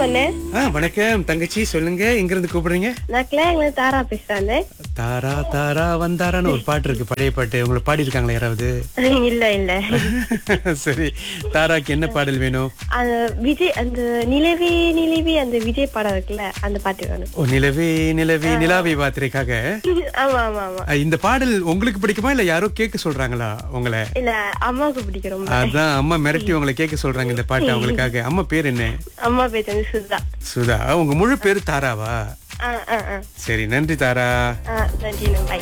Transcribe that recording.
அண்ணே ஆ வணக்கம் தங்கச்சி சொல்லுங்க எங்க இருந்து கூப்பிடுறீங்க நான் கிளாங்ல தாரா பேசுறேன் தாரா தாரா வந்தாரான்னு ஒரு பாட்டு இருக்கு பழைய பாட்டு உங்களை பாடி இருக்காங்களா யாராவது இல்ல இல்ல சரி தாராக்கு என்ன பாடல் வேணும் அந்த விஜய் அந்த நிலவே நிலவே அந்த விஜய் படம் இருக்குல்ல அந்த பாட்டு வேணும் ஓ நிலவே நிலவே நிலாவை பாத்திரைக்காக ஆமா ஆமா ஆமா இந்த பாடல் உங்களுக்கு பிடிக்குமா இல்ல யாரோ கேட்க சொல்றாங்களா உங்களை இல்ல அம்மாவுக்கு பிடிக்கும் ரொம்ப அதான் அம்மா மிரட்டி உங்களை கேட்க சொல்றாங்க இந்த பாட்டு அவங்களுக்காக அம்மா பேர் என்ன அம்மா பேர் வந்து சுதா சுதா உங்க முழு பேரு தாராவா ஆ ஆ ஆ சரி நன்றி தாரா ஆ நன்றி பாய்